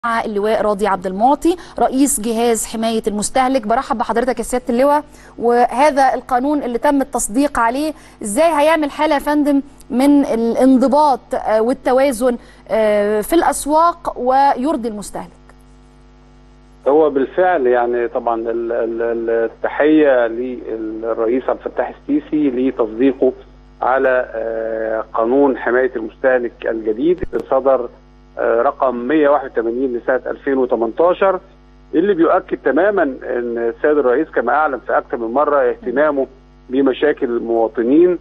اللواء راضي عبد المعطي رئيس جهاز حماية المستهلك برحب بحضرتك يا سيادة اللواء وهذا القانون اللي تم التصديق عليه ازاي هيعمل حالة يا فندم من الانضباط آه، والتوازن آه، في الأسواق ويرضي المستهلك هو بالفعل يعني طبعا ال- ال- التحيه للرئيس عبد الفتاح السيسي لتصديقه على آه، قانون حمايه المستهلك الجديد اللي صدر آه، رقم 181 لسنه 2018 اللي بيؤكد تماما ان السيد الرئيس كما اعلن في اكثر من مره اهتمامه بمشاكل المواطنين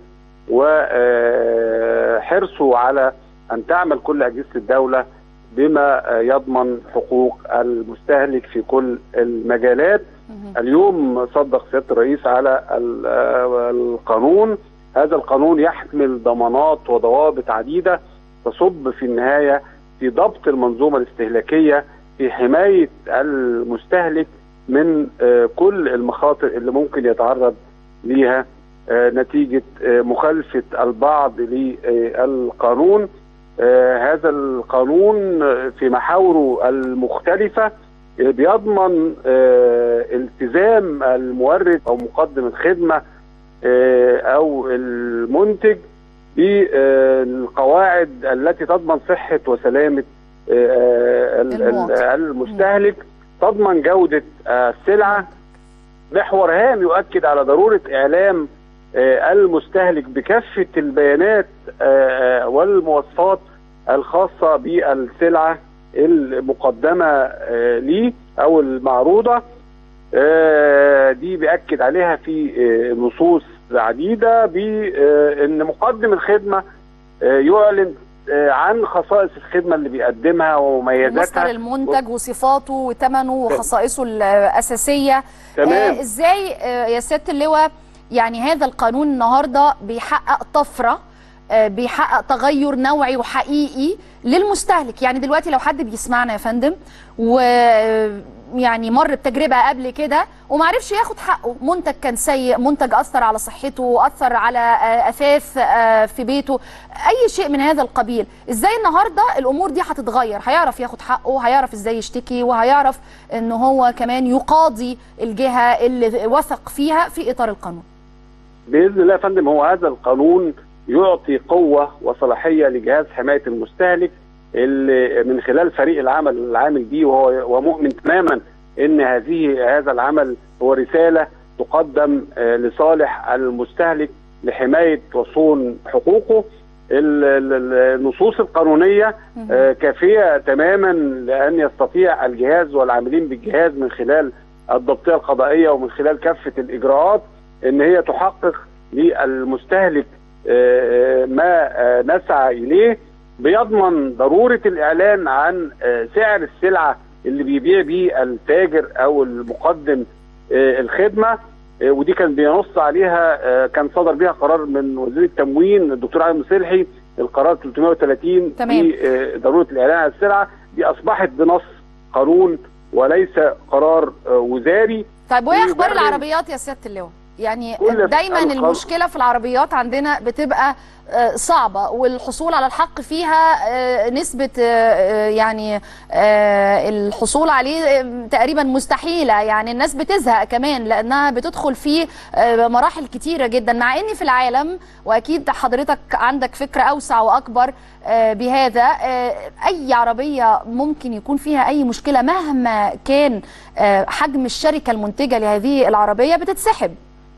وحرصه على ان تعمل كل اجهزه الدوله بما آه، يضمن حقوق المستهلك في كل المجالات اليوم صدق سياده الرئيس على ال- آه، القانون هذا القانون يحمل ضمانات وضوابط عديده تصب في النهايه في ضبط المنظومه الاستهلاكيه في حمايه المستهلك من آه، كل المخاطر اللي ممكن يتعرض ليها آه، نتيجه آه، مخالفه البعض للقانون آه، هذا القانون آه، في محاوره المختلفه آه، بيضمن آه، التزام المورد او مقدم الخدمه آه، او المنتج بالقواعد التي تضمن صحه وسلامه آه، ال- ال- المواطن. المستهلك تضمن جوده آه، السلعه محور هام يؤكد على ضروره اعلام آه، المستهلك بكافه البيانات آه، والمواصفات الخاصه بالسلعه المقدمه آه، ليه او المعروضه آه، دي بيأكد عليها في آه، نصوص عديده بان مقدم الخدمه آه، يعلن آه، عن خصائص الخدمه اللي بيقدمها مصدر ومميزاتها المنتج وصفاته وثمنه وخصائصه الأساسية تمام آه، ازاي آه، يا سياده اللواء يعني هذا القانون النهارده بيحقق طفره آه، بيحقق تغير نوعي وحقيقي للمستهلك يعني دلوقتي لو حد بيسمعنا يا فندم و يعني مر بتجربه قبل كده ومعرفش ياخد حقه منتج كان سيء منتج اثر على صحته اثر على آه، اثاث آه، في بيته اي شيء من هذا القبيل ازاي النهارده الامور دي هتتغير هيعرف ياخد حقه هيعرف ازاي يشتكي وهيعرف ان هو كمان يقاضي الجهه اللي وثق فيها في اطار القانون باذن الله يا فندم هو هذا القانون يعطي قوه وصلاحيه لجهاز حمايه المستهلك اللي من خلال فريق العمل العامل بيه وهو ومؤمن تماما ان هذه هذا العمل هو رساله تقدم آه، لصالح المستهلك لحمايه وصون حقوقه ال- ال- النصوص القانونيه آه، كافيه تماما لان يستطيع الجهاز والعاملين بالجهاز من خلال الضبطيه القضائيه ومن خلال كافه الاجراءات ان هي تحقق للمستهلك آه، ما آه، نسعى اليه بيضمن ضروره الاعلان عن آه، سعر السلعه اللي بيبيع بيه التاجر او المقدم آه، الخدمه آه، ودي كان بينص عليها آه، كان صدر بيها قرار من وزير التموين الدكتور علي مصلحي القرار 330 تمام. في آه، ضروره الاعلان عن السلعه دي اصبحت بنص قانون وليس قرار آه، وزاري طيب وايه اخبار ويبرر- العربيات يا سياده اللواء يعني كل دايما القانون- المشكله في العربيات عندنا بتبقى آه، صعبه والحصول على الحق فيها آه، نسبه آه، آه، يعني آه، الحصول عليه آه، تقريبا مستحيله يعني الناس بتزهق كمان لانها بتدخل في آه، مراحل كتيره جدا مع ان في العالم واكيد حضرتك عندك فكره اوسع واكبر آه، بهذا آه، اي عربيه ممكن يكون فيها اي مشكله مهما كان آه، حجم الشركه المنتجه لهذه العربيه بتتسحب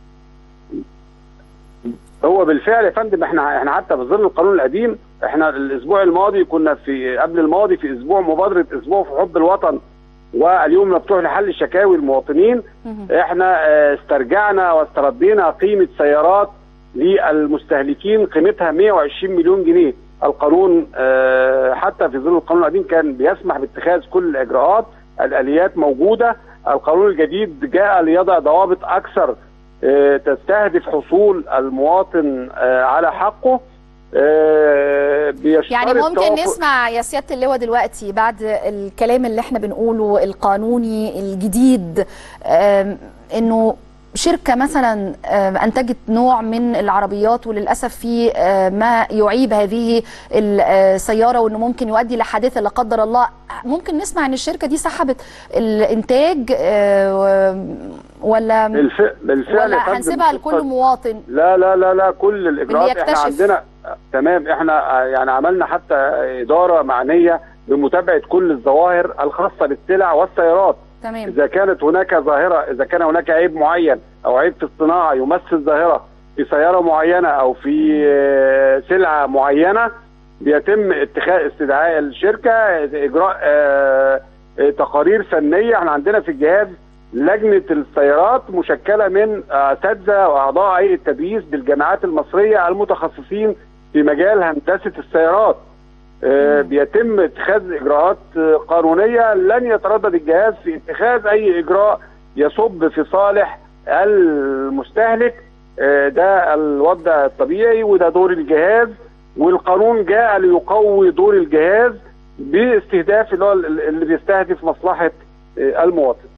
هو بالفعل يا فندم احنا احنا حتى في ظل القانون القديم احنا الاسبوع الماضي كنا في قبل الماضي في اسبوع مبادره اسبوع في حب الوطن واليوم مفتوح لحل شكاوي المواطنين احنا اه، استرجعنا واستردينا قيمه سيارات للمستهلكين قيمتها 120 مليون جنيه القانون اه، حتى في ظل القانون القديم كان بيسمح باتخاذ كل الاجراءات الاليات موجوده القانون الجديد جاء ليضع ضوابط اكثر آه، تستهدف حصول المواطن آه، على حقه آه، بيشترط يعني ممكن توافق- نسمع يا سياده اللواء دلوقتي بعد الكلام اللي احنا بنقوله القانوني الجديد آم، انه شركة مثلا أنتجت نوع من العربيات وللأسف في ما يعيب هذه السيارة وأنه ممكن يؤدي لحادثة لا قدر الله ممكن نسمع أن الشركة دي سحبت الإنتاج ولا بالف... بالفعل ولا هنسيبها لكل مواطن لا لا لا لا كل الإجراءات احنا عندنا تمام احنا يعني عملنا حتى إدارة معنية بمتابعة كل الظواهر الخاصة بالسلع والسيارات تمام. إذا كانت هناك ظاهرة إذا كان هناك عيب معين أو عيب في الصناعة يمثل ظاهرة في سيارة معينة أو في سلعة معينة بيتم اتخاذ استدعاء الشركة إجراء تقارير فنية احنا عندنا في الجهاز لجنة السيارات مشكلة من أساتذة وأعضاء هيئة التدريس بالجامعات المصرية المتخصصين في مجال هندسة السيارات بيتم اتخاذ اجراءات قانونيه لن يتردد الجهاز في اتخاذ اي اجراء يصب في صالح المستهلك ده الوضع الطبيعي وده دور الجهاز والقانون جاء ليقوي دور الجهاز باستهداف اللي هو اللي بيستهدف مصلحه المواطن